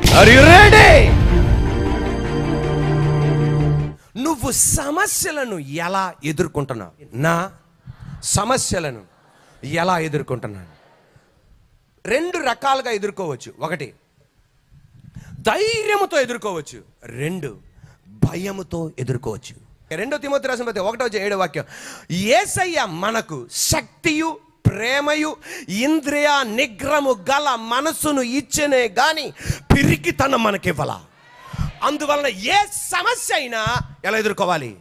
are you ready నువ్వు సమస్యలను ఎలా ఎదుర్కొంటున్నావు నా సమస్యలను ఎలా ఎదుర్కొంటున్నాను రెండు రకాలుగా ఎదుర్కోవచ్చు ఒకటి ధైర్యముతో ఎదుర్కోవచ్చు రెండు భయముతో ఎదుర్కోవచ్చు రెండో తిమోతి రాసిన పత్రిక ఒకటో ఏడో వాక్యం ఏసయ్య మనకు శక్తియు ప్రేమయు ఇంద్రియ నిగ్రహము గల మనసును ఇచ్చనే గాని పిరికితనం మనకివ్వాల అందువలన ఏ సమస్య అయినా ఎలా ఎదుర్కోవాలి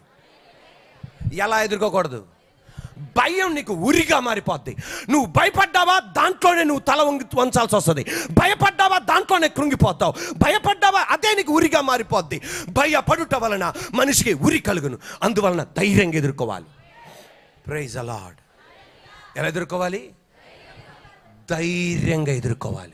ఎలా ఎదుర్కోకూడదు భయం నీకు ఉరిగా మారిపోద్ది నువ్వు భయపడ్డావా దాంట్లోనే నువ్వు తల వంగి వంచాల్సి వస్తుంది భయపడ్డావా దాంట్లోనే కృంగిపోతావు భయపడ్డావా అదే నీకు ఉరిగా మారిపోద్ది భయపడుట వలన మనిషికి ఉరి కలుగును అందువలన ధైర్యంగా ఎదుర్కోవాలి ప్రైజ్ అలాడ్ ఎలా ఎదుర్కోవాలి ధైర్యంగా ఎదుర్కోవాలి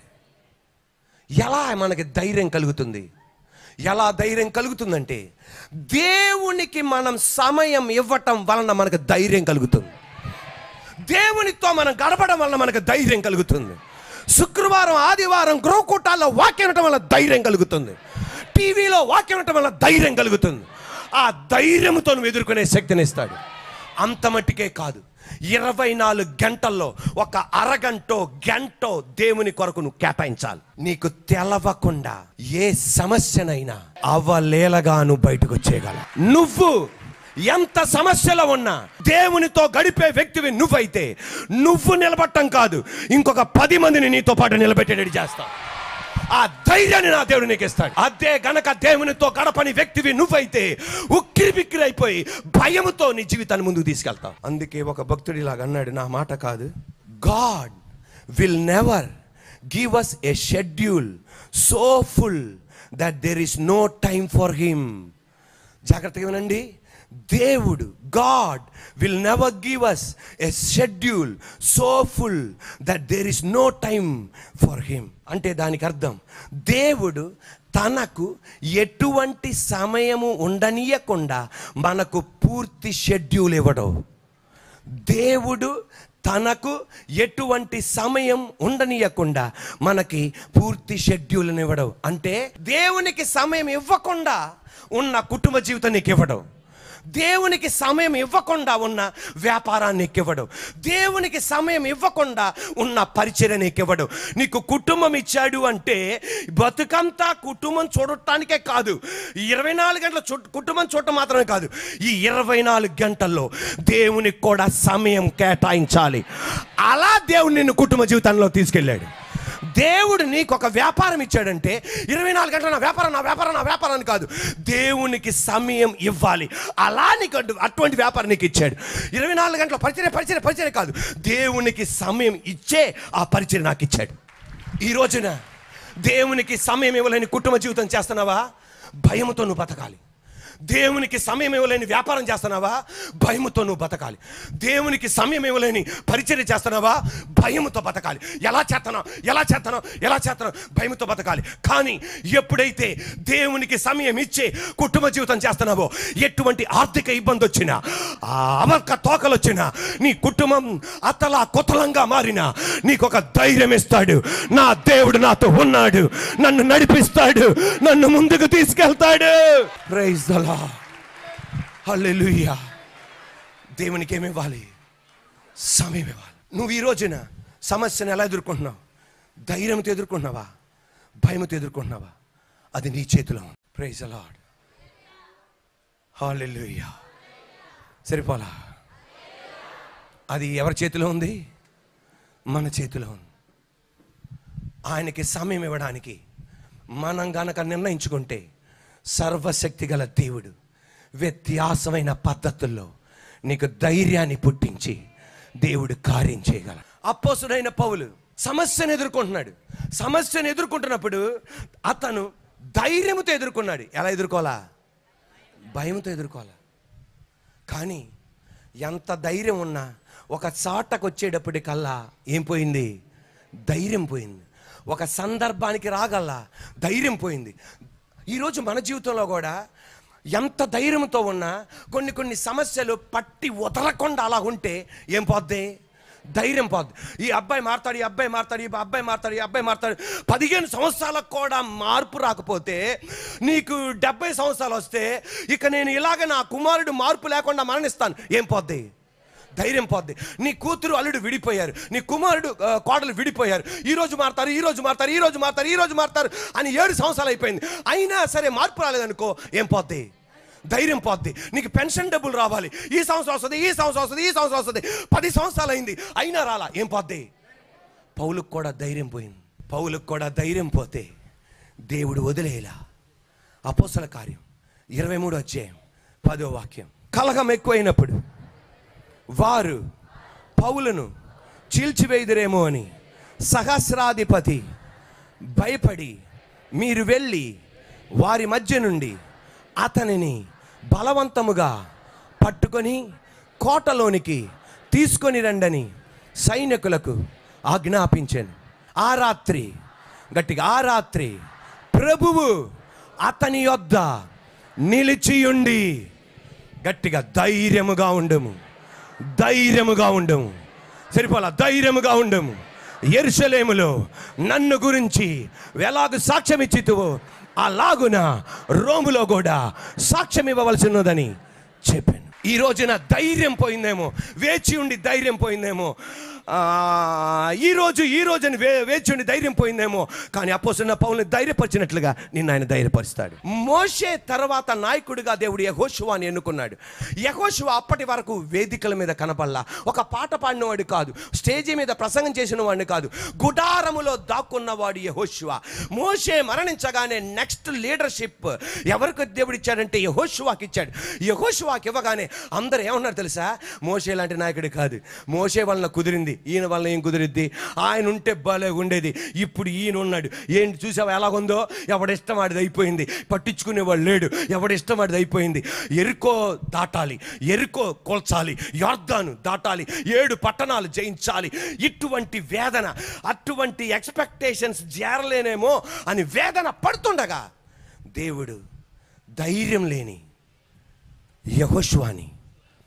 ఎలా మనకి ధైర్యం కలుగుతుంది ఎలా ధైర్యం కలుగుతుందంటే దేవునికి మనం సమయం ఇవ్వటం వలన మనకు ధైర్యం కలుగుతుంది దేవునితో మనం గడపడం వలన మనకు ధైర్యం కలుగుతుంది శుక్రవారం ఆదివారం గృహకూటాల్లో వాక్యం వినటం వల్ల ధైర్యం కలుగుతుంది టీవీలో వాక్యం వినటం వల్ల ధైర్యం కలుగుతుంది ఆ ధైర్యంతో నువ్వు ఎదుర్కొనే శక్తిని ఇస్తాడు అంత మట్టికే కాదు ఇరవై నాలుగు గంటల్లో ఒక అరగంటో గంటో దేవుని కొరకు నువ్వు కేటాయించాలి నీకు తెలవకుండా ఏ సమస్యనైనా అవలేలగా నువ్వు బయటకు వచ్చేయగల నువ్వు ఎంత సమస్యలో ఉన్నా దేవునితో గడిపే వ్యక్తివి నువ్వైతే నువ్వు నిలబట్టం కాదు ఇంకొక పది మందిని నీతో పాటు నిలబెట్టేటట్టు చేస్తావు ఆ ధైర్యాన్ని నా దేవుడు నీకు ఇస్తాడు అదే గనక దేవునితో గడపని వ్యక్తివి నువ్వైతే ఉక్కిరి బిక్కిరి అయిపోయి భయముతో నీ జీవితాన్ని ముందుకు తీసుకెళ్తావు అందుకే ఒక భక్తుడు ఇలాగ అన్నాడు నా మాట కాదు God will never give us a schedule so full that there is no time for him జాగ్రత్తగా వినండి దేవుడు God will never give us a schedule so full that there is no time for him అంటే దానికి అర్థం దేవుడు తనకు ఎటువంటి సమయము ఉండనీయకుండా మనకు పూర్తి షెడ్యూల్ ఇవ్వడం దేవుడు తనకు ఎటువంటి సమయం ఉండనీయకుండా మనకి పూర్తి షెడ్యూల్ని ఇవ్వడం అంటే దేవునికి సమయం ఇవ్వకుండా ఉన్న కుటుంబ జీవితం నీకు ఇవ్వడం దేవునికి సమయం ఇవ్వకుండా ఉన్న వ్యాపారాన్ని నీకు ఇవ్వడం దేవునికి సమయం ఇవ్వకుండా ఉన్న పరిచర్య నీకు ఇవ్వడం నీకు కుటుంబం ఇచ్చాడు అంటే బతుకంతా కుటుంబం చూడటానికే కాదు ఇరవై నాలుగు గంటల చు కుటుంబం చూడటం మాత్రమే కాదు ఈ ఇరవై నాలుగు గంటల్లో దేవునికి కూడా సమయం కేటాయించాలి అలా దేవుడు నిన్ను కుటుంబ జీవితంలో తీసుకెళ్ళాడు దేవుడు నీకు ఒక వ్యాపారం ఇచ్చాడంటే ఇరవై నాలుగు గంటల నా వ్యాపారం నా వ్యాపారం నా వ్యాపారం అని కాదు దేవునికి సమయం ఇవ్వాలి అలా నీకు అటు- అటువంటి వ్యాపారం నీకు ఇచ్చాడు ఇరవై నాలుగు గంటల పరిచయ పరిచయ పరిచయ కాదు దేవునికి సమయం ఇచ్చే ఆ పరిచయం నాకు ఇచ్చాడు ఈ రోజున దేవునికి సమయం ఇవ్వలేని కుటుంబ జీవితం చేస్తున్నావా భయముతో నువ్వు బతకాలి దేవునికి సమయం ఇవ్వలేని వ్యాపారం చేస్తున్నావా భయముతో నువ్వు బతకాలి దేవునికి సమయం ఇవ్వలేని పరిచర్య చేస్తున్నావా భయముతో బతకాలి ఎలా చేస్తున్నావు ఎలా చేస్తున్నావు ఎలా చేస్తున్నావు భయముతో బతకాలి కానీ ఎప్పుడైతే దేవునికి సమయం ఇచ్చే కుటుంబ జీవితం చేస్తున్నావో ఎటువంటి ఆర్థిక ఇబ్బంది వచ్చినా ఆ అవక తోకలు వచ్చినా నీ కుటుంబం అతలా కుతలంగా మారినా నీకు ఒక ధైర్యం ఇస్తాడు నా దేవుడు నాతో ఉన్నాడు నన్ను నడిపిస్తాడు నన్ను ముందుకు తీసుకెళ్తాడు ప్రైజ్ ద లార్డ్ హల్లెలూయా దేవునికి ఏమి ఇవ్వాలి సమయం ఇవ్వాలి నువ్వు ఈ రోజున సమస్యను ఎలా ఎదుర్కొంటున్నావు ధైర్యంతో ఎదుర్కొంటున్నావా భయంతో ఎదుర్కొంటున్నావా అది నీ చేతిలో ఉంది ప్రైజ్ ద లార్డ్ హల్లెలూయా సరిపోలా అది ఎవరి చేతిలో ఉంది మన చేతిలో ఉంది ఆయనకి సమయం ఇవ్వడానికి మనం గనక నిర్ణయించుకుంటే సర్వశక్తి గల దేవుడు వ్యత్యాసమైన పద్ధతుల్లో నీకు ధైర్యాన్ని పుట్టించి దేవుడు కార్యం చేయగల అప్పోసుడైన పౌలు సమస్యను ఎదుర్కొంటున్నాడు సమస్యను ఎదుర్కొంటున్నప్పుడు అతను ధైర్యంతో ఎదుర్కొన్నాడు ఎలా ఎదుర్కోవాలా భయంతో ఎదుర్కోవాలా కానీ ఎంత ధైర్యం ఉన్నా ఒక చాటకు వచ్చేటప్పటికల్లా ఏం పోయింది ధైర్యం పోయింది ఒక సందర్భానికి రాగల్లా ధైర్యం పోయింది ఈరోజు మన జీవితంలో కూడా ఎంత ధైర్యంతో ఉన్నా కొన్ని కొన్ని సమస్యలు పట్టి వదలకుండా అలా ఉంటే ఏం పోద్ది ధైర్యం పోద్ది ఈ అబ్బాయి మారుతాడు ఈ అబ్బాయి మారుతాడు ఈ అబ్బాయి మారుతాడు ఈ అబ్బాయి మారుతాడు పదిహేను సంవత్సరాలకు కూడా మార్పు రాకపోతే నీకు డెబ్బై సంవత్సరాలు వస్తే ఇక నేను ఇలాగ నా కుమారుడు మార్పు లేకుండా మరణిస్తాను ఏం పోద్ది ధైర్యం పోద్ది నీ కూతురు అల్లుడు విడిపోయారు నీ కుమారుడు ఆ, కోడలు విడిపోయారు ఈ రోజు మారుతారు ఈ రోజు మారుతారు ఈ రోజు మారుతారు ఈ రోజు మారుతారు అని ఏడు సంవత్సరాలు అయిపోయింది అయినా సరే మార్పు రాలేదనుకో ఏం పోద్ది ధైర్యం పోద్ది నీకు పెన్షన్ డబ్బులు రావాలి ఈ సంవత్సరం వస్తుంది ఈ సంవత్సరం వస్తుంది ఈ సంవత్సరం వస్తుంది పది సంవత్సరాలు అయింది అయినా రాలా ఏం పోద్ది పౌలకు కూడా ధైర్యం పోయింది పౌలకు కూడా ధైర్యం పోతే దేవుడు వదిలేలా అపోసల కార్యం ఇరవై మూడు అధ్యాయం పదో వాక్యం కలహం ఎక్కువైనప్పుడు వారు పౌలను చీల్చివేయుదురేమో అని సహస్రాధిపతి భయపడి మీరు వెళ్ళి వారి మధ్య నుండి అతనిని బలవంతముగా పట్టుకొని కోటలోనికి తీసుకొని రండని సైనికులకు ఆజ్ఞాపించాను ఆ రాత్రి గట్టిగా ఆ రాత్రి ప్రభువు అతని యొద్ద నిలిచియుండి గట్టిగా ధైర్యముగా ఉండము ధైర్యముగా ఉండము సరిపోలా ధైర్యముగా ఉండము ఎరుసలేములో నన్ను గురించి ఎలాగ సాక్ష్యం ఇచ్చితువో అలాగున రోములో కూడా సాక్ష్యం ఇవ్వవలసి ఉన్నదని చెప్పాను ఈ రోజున ధైర్యం పోయిందేమో వేచి ఉండి ధైర్యం పోయిందేమో ఆ, ఈ రోజు ఈ రోజు అని వే వేచి ఉండి ధైర్యం పోయిందేమో కానీ అపోసిన పౌల్ని ధైర్యపరిచినట్లుగా నిన్ను ఆయన ధైర్యపరుస్తాడు మోషే తర్వాత నాయకుడిగా దేవుడు యహోశువాని ఎన్నుకున్నాడు యహోశువ అప్పటి వరకు వేదికల మీద కనపల్లా ఒక పాట పాడినవాడు కాదు స్టేజి మీద ప్రసంగం చేసిన వాడిని కాదు గుడారములో దాక్కున్నవాడు యహోశువ మోషే మరణించగానే నెక్స్ట్ లీడర్షిప్ ఎవరికి దేవుడు ఇచ్చాడంటే యహోశువాకి ఇచ్చాడు యహోశువాకి ఇవ్వగానే అందరు ఏమన్నారు తెలుసా మోషే లాంటి నాయకుడు కాదు మోషే వలన కుదిరింది ఈయన వలన ఏం కుదిరిద్ది ఆయన ఉంటే భలే ఉండేది ఇప్పుడు ఈయన ఉన్నాడు ఏంటి చూసావా ఎలాగుందో ఎవడిష్టం వాడిది అయిపోయింది పట్టించుకునేవాడు లేడు ఎవడిష్టం వాడిది అయిపోయింది ఎరుకో దాటాలి ఎరుకో కొల్చాలి యార్దాను దాటాలి ఏడు పట్టణాలు జయించాలి ఇటువంటి వేదన అటువంటి ఎక్స్పెక్టేషన్స్ చేరలేనేమో అని వేదన పడుతుండగా దేవుడు ధైర్యం లేని యహోష్వాని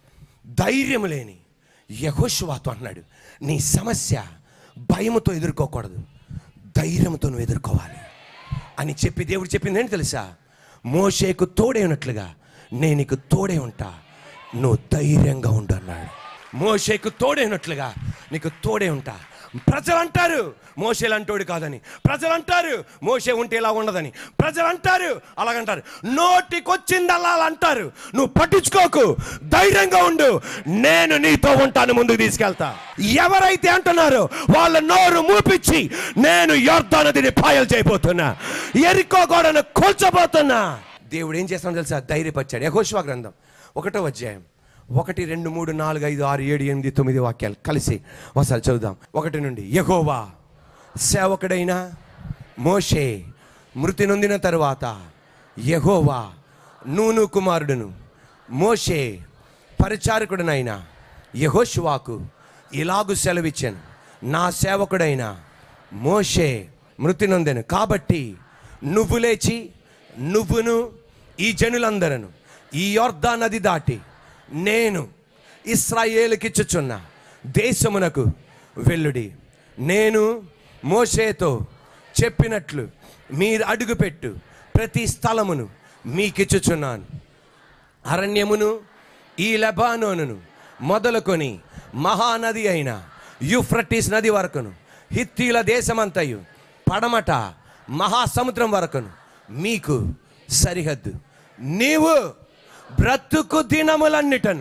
ధైర్యం లేని యహోష్వాతో అన్నాడు నీ సమస్య భయముతో ఎదుర్కోకూడదు ధైర్యంతో నువ్వు ఎదుర్కోవాలి అని చెప్పి దేవుడు చెప్పింది ఏంటి తెలుసా మోషేకు తోడే ఉన్నట్లుగా నేను నీకు తోడే ఉంటా నువ్వు ధైర్యంగా ఉండు అన్నాడు మోషేకు తోడే ఉన్నట్లుగా నీకు తోడే ఉంటా ప్రజలు అంటారు మోషేలు అంటోడు కాదని ప్రజలు అంటారు మోషే ఉంటే ఇలా ఉండదని ప్రజలు అంటారు అలాగంటారు నోటికొచ్చిందల్లా అలా అంటారు నువ్వు పట్టించుకోకు ధైర్యంగా ఉండు నేను నీతో ఉంటాను ముందుకు తీసుకెళ్తా ఎవరైతే అంటున్నారో వాళ్ళ నోరు మూపిచ్చి నేను యోర్ధా నదిని పాయలు చేయబోతున్నా ఎరికో గోడను కూల్చబోతున్నా దేవుడు ఏం చేస్తాడో తెలుసా ధైర్యపరిచాడు యహోష్వా గ్రంథం ఒకటో అధ్యాయం ఒకటి రెండు మూడు నాలుగు ఐదు ఆరు ఏడు ఎనిమిది తొమ్మిది వాక్యాలు కలిసి ఒకసారి చదువుదాం ఒకటి నుండి యహోవా సేవకుడైన మోషే మృతి నొందిన తరువాత యహోవా నూను కుమారుడును మోషే పరిచారకుడనైన యహోషువాకు ఇలాగు సెలవిచ్చాను నా సేవకుడైన మోషే మృతి నొందెను కాబట్టి నువ్వు లేచి నువ్వును ఈ జనులందరను ఈ యొర్దా నది దాటి నేను ఇస్రాయేలుకిచ్చుచున్న దేశమునకు వెళ్ళుడి నేను మోషేతో చెప్పినట్లు మీరు అడుగుపెట్టు ప్రతి స్థలమును మీకిచ్చుచున్నాను అరణ్యమును ఈ లెబానోనును మొదలుకొని మహానది అయిన యూఫ్రటీస్ నది వరకును హిత్తీల దేశమంతయు పడమట మహాసముద్రం వరకును మీకు సరిహద్దు నీవు బ్రతుకు దినములన్నిటను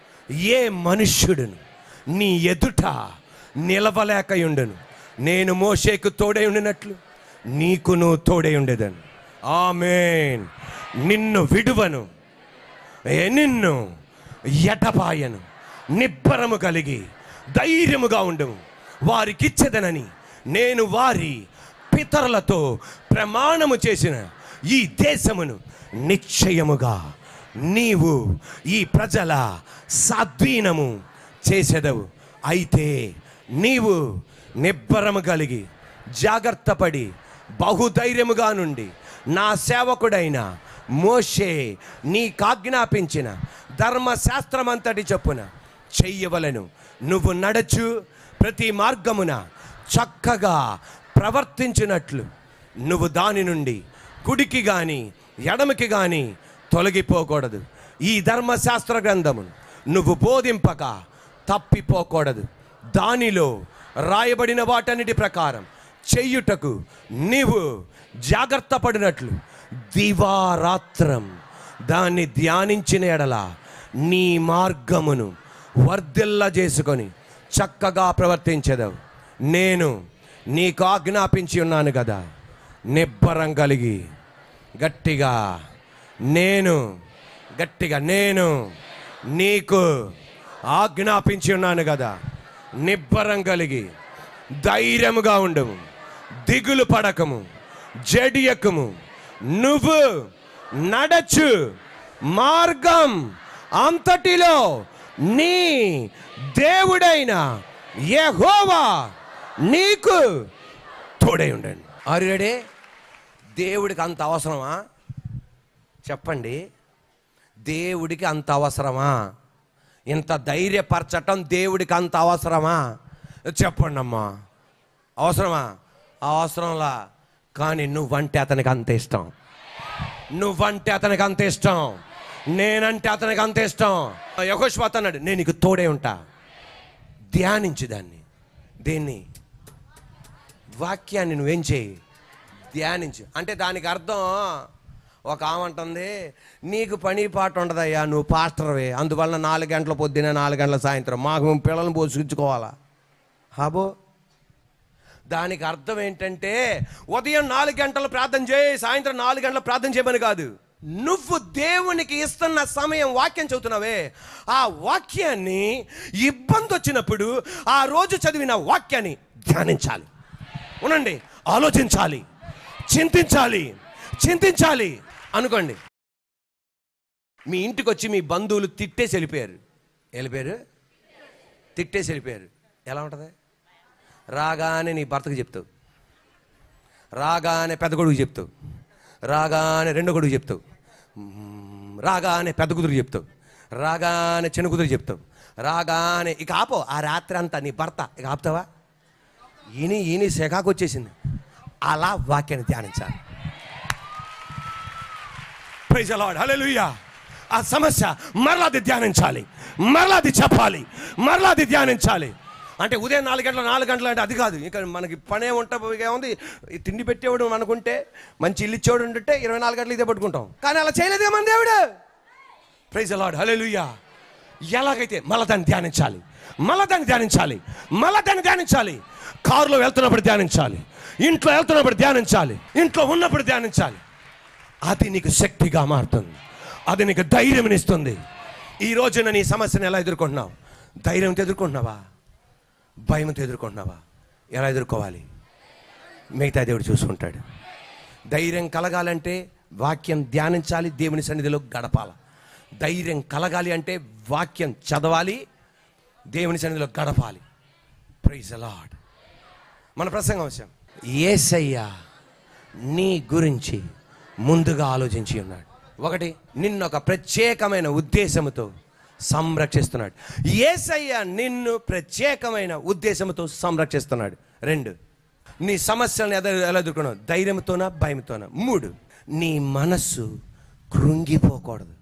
ఏ మనుష్యుడును నీ ఎదుట నిలవలేకయుండును నేను మోషేకు తోడై ఉండినట్లు నీకును తోడై ఉండేదను ఆమేన్ నిన్ను విడువను ఏ నిన్ను ఎటపాయను నిబ్బరము కలిగి ధైర్యముగా ఉండము వారికిచ్చేదనని నేను వారి పితరులతో ప్రమాణము చేసిన ఈ దేశమును నిశ్చయముగా నీవు ఈ ప్రజల సాధ్వీనము చేసేదవు అయితే నీవు నిబ్బరము కలిగి జాగ్రత్తపడి బహుధైర్యముగా నుండి నా సేవకుడైన మోషే నీకాజ్ఞాపించిన ధర్మశాస్త్రమంతటి చొప్పున చెయ్యవలను నువ్వు నడచు ప్రతి మార్గమున చక్కగా ప్రవర్తించినట్లు నువ్వు దాని నుండి కుడికి గాని ఎడమకి గాని తొలగిపోకూడదు ఈ ధర్మశాస్త్ర గ్రంథమును నువ్వు బోధింపక తప్పిపోకూడదు దానిలో రాయబడిన వాటన్నిటి ప్రకారం చెయ్యుటకు నీవు జాగ్రత్త పడినట్లు దివారాత్రం దాన్ని ధ్యానించిన ఎడల నీ మార్గమును వర్ధిల్ల చేసుకొని చక్కగా ప్రవర్తించదవు నేను నీకు ఆజ్ఞాపించి ఉన్నాను కదా నిబ్బరం కలిగి గట్టిగా నేను గట్టిగా నేను నీకు ఆజ్ఞాపించి ఉన్నాను కదా నిబ్బరం కలిగి ధైర్యముగా ఉండము దిగులు పడకము జడియకము నువ్వు నడచు మార్గం అంతటిలో నీ దేవుడైన యెహోవా నీకు తోడై ఉండండి ఆరుడే దేవుడికి అంత అవసరమా చెప్పండి దేవుడికి అంత అవసరమా ఇంత ధైర్యపరచటం దేవుడికి అంత అవసరమా చెప్పండి అమ్మా అవసరమా అవసరంలా కానీ నువ్వంటే అతనికి అంత ఇష్టం నువ్వంటే అతనికి అంత ఇష్టం నేనంటే అతనికి అంత ఇష్టం యహోశ్వాత అన్నాడు నేను నీకు తోడే ఉంటా ధ్యానించు దాన్ని దేన్ని వాక్యాన్ని నువ్వేం చేయి ధ్యానించు అంటే దానికి అర్థం ఒక ఆమె అంటుంది నీకు పని పాట ఉండదయ్యా నువ్వు పాస్టర్వే అందువలన నాలుగు గంటల పొద్దున నాలుగు గంటల సాయంత్రం మాకు మేము పిల్లల్ని పోసుకుంచుకోవాలా హాబో దానికి అర్థం ఏంటంటే ఉదయం నాలుగు గంటలు ప్రార్థన చేయి సాయంత్రం నాలుగు గంటలు ప్రార్థన చేయమని కాదు నువ్వు దేవునికి ఇస్తున్న సమయం వాక్యం చదువుతున్నావే ఆ వాక్యాన్ని ఇబ్బంది వచ్చినప్పుడు ఆ రోజు చదివిన వాక్యాన్ని ధ్యానించాలి ఉనండి ఆలోచించాలి చింతించాలి చింతించాలి అనుకోండి మీ ఇంటికి వచ్చి మీ బంధువులు తిట్టేసి వెళ్ళిపోయారు వెళ్ళిపోయారు తిట్టేసి వెళ్ళిపోయారు ఎలా ఉంటుంది రాగానే నీ భర్తకు చెప్తావు రాగానే పెద్ద కొడుకు చెప్తావు రాగానే రెండో కొడుకు చెప్తావు మ్మ్, రాగానే పెద్ద కుదురు చెప్తావు రాగానే చిన్న కుదురు చెప్తావు రాగానే ఇక ఆపో ఆ రాత్రి అంతా నీ భర్త ఇక ఆపుతావా ఈని ఈని శకాకు వచ్చేసింది అలా వాక్యాన్ని ధ్యానించాలి ప్రైజ్ అలాడ్ హల్లెలూయా ఆ సమస్య మరలాది ధ్యానించాలి మరలాది చెప్పాలి మరలాది ధ్యానించాలి అంటే ఉదయం నాలుగు గంటల నాలుగు గంటలు అంటే అది కాదు ఇక మనకి పనే ఉంటా ఏముంది ఈ తిండి పెట్టేవాడు అనుకుంటే మంచి ఇల్లు ఇచ్చేవాడు ఉంటే ఇరవై నాలుగు గంటలు ఇదే పట్టుకుంటాం కానీ అలా చేయలేదే మన దేవుడు ప్రైజ్ అలాడ్ హల్లెలూయా ఎలాగైతే మళ్ళా దాన్ని ధ్యానించాలి మళ్ళా దాన్ని ధ్యానించాలి మళ్ళా దాన్ని ధ్యానించాలి కారులో వెళ్తున్నప్పుడు ధ్యానించాలి ఇంట్లో వెళ్తున్నప్పుడు ధ్యానించాలి ఇంట్లో ఉన్నప్పుడు ధ్యానించాలి అది నీకు శక్తిగా మారుతుంది అది నీకు ధైర్యం ఇస్తుంది ఈ రోజున నీ సమస్యను ఎలా ఎదుర్కొంటున్నావు ధైర్యంతో ఎదుర్కొంటున్నావా భయంతో ఎదుర్కొంటున్నావా ఎలా ఎదుర్కోవాలి మిగతా దేవుడు చూసుకుంటాడు ధైర్యం కలగాలంటే వాక్యం ధ్యానించాలి దేవుని సన్నిధిలో గడపాల ధైర్యం కలగాలి అంటే వాక్యం చదవాలి దేవుని సన్నిధిలో గడపాలి ప్రైజ్ అలాడ్ మన ప్రసంగం అంశం ఏసయ్య నీ గురించి ముందుగా ఆలోచించి ఉన్నాడు ఒకటి నిన్ను ఒక ప్రత్యేకమైన ఉద్దేశంతో సంరక్షిస్తున్నాడు ఏసయ్య నిన్ను ప్రత్యేకమైన ఉద్దేశంతో సంరక్షిస్తున్నాడు రెండు నీ సమస్యలను ఎద ఎలా ఎదుర్కొన్నావు ధైర్యంతోనా భయంతోనా మూడు నీ మనస్సు కృంగిపోకూడదు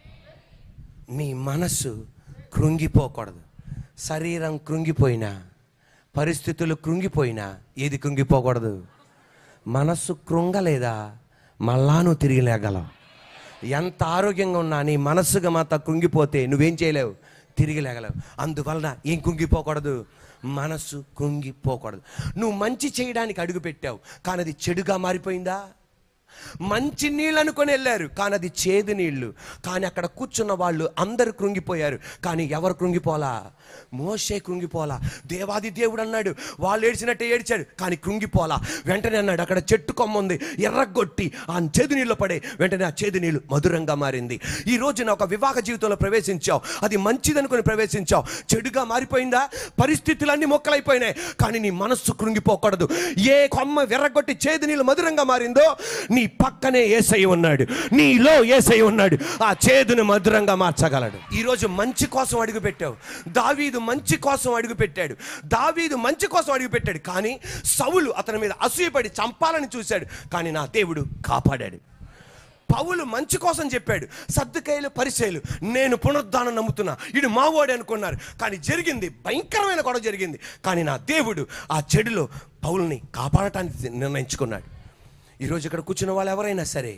నీ మనస్సు కృంగిపోకూడదు శరీరం కృంగిపోయినా పరిస్థితులు కృంగిపోయినా ఏది కృంగిపోకూడదు మనస్సు కృంగలేదా మళ్ళా నువ్వు తిరిగి లేగలవు ఎంత ఆరోగ్యంగా ఉన్నా నీ మనస్సుగా మాత్రం కృంగిపోతే నువ్వేం చేయలేవు తిరిగి లేగలేవు అందువలన ఏం కృంగిపోకూడదు మనస్సు కృంగిపోకూడదు నువ్వు మంచి చేయడానికి అడుగు పెట్టావు కానీ అది చెడుగా మారిపోయిందా మంచి నీళ్ళు అనుకొని వెళ్ళారు కానీ అది చేదు నీళ్లు కానీ అక్కడ కూర్చున్న వాళ్ళు అందరు కృంగిపోయారు కానీ ఎవరు కృంగిపోలా మోసే కృంగిపోలా దేవాది దేవుడు అన్నాడు వాళ్ళు ఏడ్చినట్టే ఏడ్చాడు కానీ కృంగిపోలా వెంటనే అన్నాడు అక్కడ చెట్టు కొమ్మ ఉంది ఎర్రగొట్టి ఆ చేదు నీళ్ళు పడే వెంటనే ఆ చేదు నీళ్ళు మధురంగా మారింది ఈ రోజున ఒక వివాహ జీవితంలో ప్రవేశించావు అది మంచిదనుకొని ప్రవేశించావు చెడుగా మారిపోయిందా పరిస్థితులన్నీ మొక్కలైపోయినాయి కానీ నీ మనస్సు కృంగిపోకూడదు ఏ కొమ్మ వెర్రగొట్టి చేదు నీళ్ళు మధురంగా మారిందో నీ పక్కనే ఏసై ఉన్నాడు నీలో ఏసై ఉన్నాడు ఆ చేదును మధురంగా మార్చగలడు ఈరోజు మంచి కోసం అడుగు పెట్టావు దావీదు మంచి కోసం అడుగు పెట్టాడు దావీదు మంచి కోసం అడుగు పెట్టాడు కానీ సౌలు అతని మీద అసూయపడి చంపాలని చూశాడు కానీ నా దేవుడు కాపాడాడు పౌలు మంచి కోసం చెప్పాడు సర్దుకాయలు పరిచయలు నేను పునరుద్ధానం నమ్ముతున్నా ఇది మావోడే అనుకున్నారు కానీ జరిగింది భయంకరమైన గొడవ జరిగింది కానీ నా దేవుడు ఆ చెడులో పౌల్ని కాపాడటానికి నిర్ణయించుకున్నాడు ఈరోజు ఇక్కడ కూర్చున్న వాళ్ళు ఎవరైనా సరే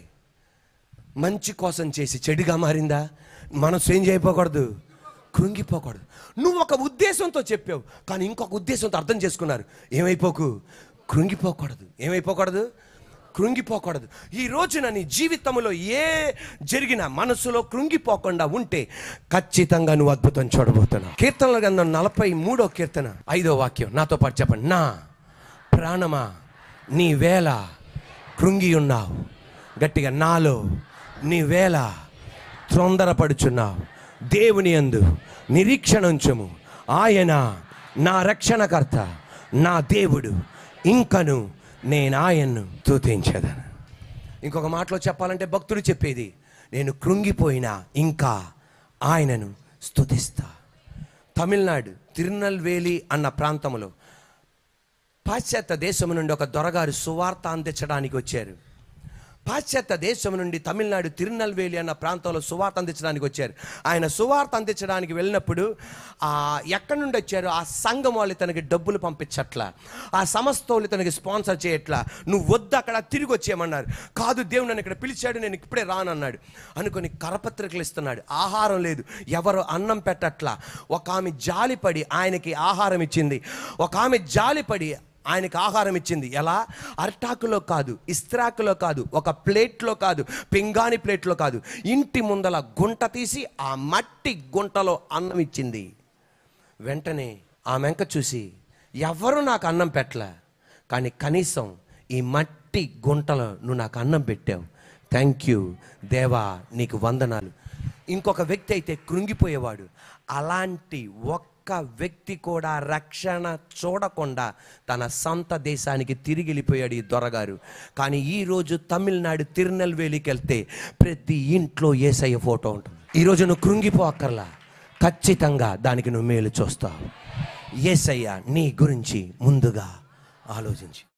మంచి కోసం చేసి చెడుగా మారిందా మనసు ఏం చేయపోకూడదు కృంగిపోకూడదు నువ్వు ఒక ఉద్దేశంతో చెప్పావు కానీ ఇంకొక ఉద్దేశంతో అర్థం చేసుకున్నారు ఏమైపోకు కృంగిపోకూడదు ఏమైపోకూడదు కృంగిపోకూడదు ఈ రోజున నీ జీవితంలో ఏ జరిగినా మనసులో కృంగిపోకుండా ఉంటే ఖచ్చితంగా నువ్వు అద్భుతం చూడబోతున్నావు కీర్తనల గంధం నలభై మూడో కీర్తన ఐదో వాక్యం నాతో పాటు చెప్పండి నా ప్రాణమా నీ వేళ కృంగి ఉన్నావు గట్టిగా నాలో నీ వేళ తొందరపడుచున్నావు దేవుని యందు నిరీక్షణ ఉంచుము ఆయన నా రక్షణకర్త నా దేవుడు ఇంకను నేను ఆయన్ను స్తుతించదను ఇంకొక మాటలో చెప్పాలంటే భక్తుడు చెప్పేది నేను కృంగిపోయినా ఇంకా ఆయనను స్తుతిస్తా తమిళనాడు తిరునల్వేలి అన్న ప్రాంతంలో పాశ్చాత్య దేశం నుండి ఒక దొరగారు సువార్త అందించడానికి వచ్చారు పాశ్చాత్య దేశం నుండి తమిళనాడు తిరునల్వేలి అన్న ప్రాంతంలో సువార్త అందించడానికి వచ్చారు ఆయన సువార్త అందించడానికి వెళ్ళినప్పుడు ఆ ఎక్కడి నుండి వచ్చారు ఆ సంఘం వాళ్ళు తనకి డబ్బులు పంపించట్లా ఆ సంస్థ వాళ్ళు తనకి స్పాన్సర్ చేయట్లా నువ్వు వద్దు అక్కడ తిరిగి వచ్చేయమన్నారు కాదు దేవుడు నన్ను ఇక్కడ పిలిచాడు నేను ఇప్పుడే రానన్నాడు అనుకొని కరపత్రికలు ఇస్తున్నాడు ఆహారం లేదు ఎవరు అన్నం పెట్టట్లా ఒక ఆమె జాలిపడి ఆయనకి ఆహారం ఇచ్చింది ఒక ఆమె జాలిపడి ఆయనకి ఆహారం ఇచ్చింది ఎలా అరటాకులో కాదు ఇస్త్రాకులో కాదు ఒక ప్లేట్లో కాదు పింగాణి ప్లేట్లో కాదు ఇంటి ముందల గుంట తీసి ఆ మట్టి గుంటలో అన్నం ఇచ్చింది వెంటనే ఆ మెంక చూసి ఎవరు నాకు అన్నం పెట్టలే కానీ కనీసం ఈ మట్టి గుంటలో నువ్వు నాకు అన్నం పెట్టావు థ్యాంక్ యూ దేవా నీకు వందనాలు ఇంకొక వ్యక్తి అయితే కృంగిపోయేవాడు అలాంటి ఒక్క వ్యక్తి కూడా రక్షణ చూడకుండా తన సొంత దేశానికి తిరిగి వెళ్ళిపోయాడు ఈ దొరగారు కానీ ఈరోజు తమిళనాడు తిరునెల్వేలికి వెళ్తే ప్రతి ఇంట్లో ఏసయ్య ఫోటో ఉంటుంది ఈరోజు నువ్వు కృంగిపో అక్కర్లా ఖచ్చితంగా దానికి నువ్వు మేలు చూస్తావు ఏసయ్య నీ గురించి ముందుగా ఆలోచించి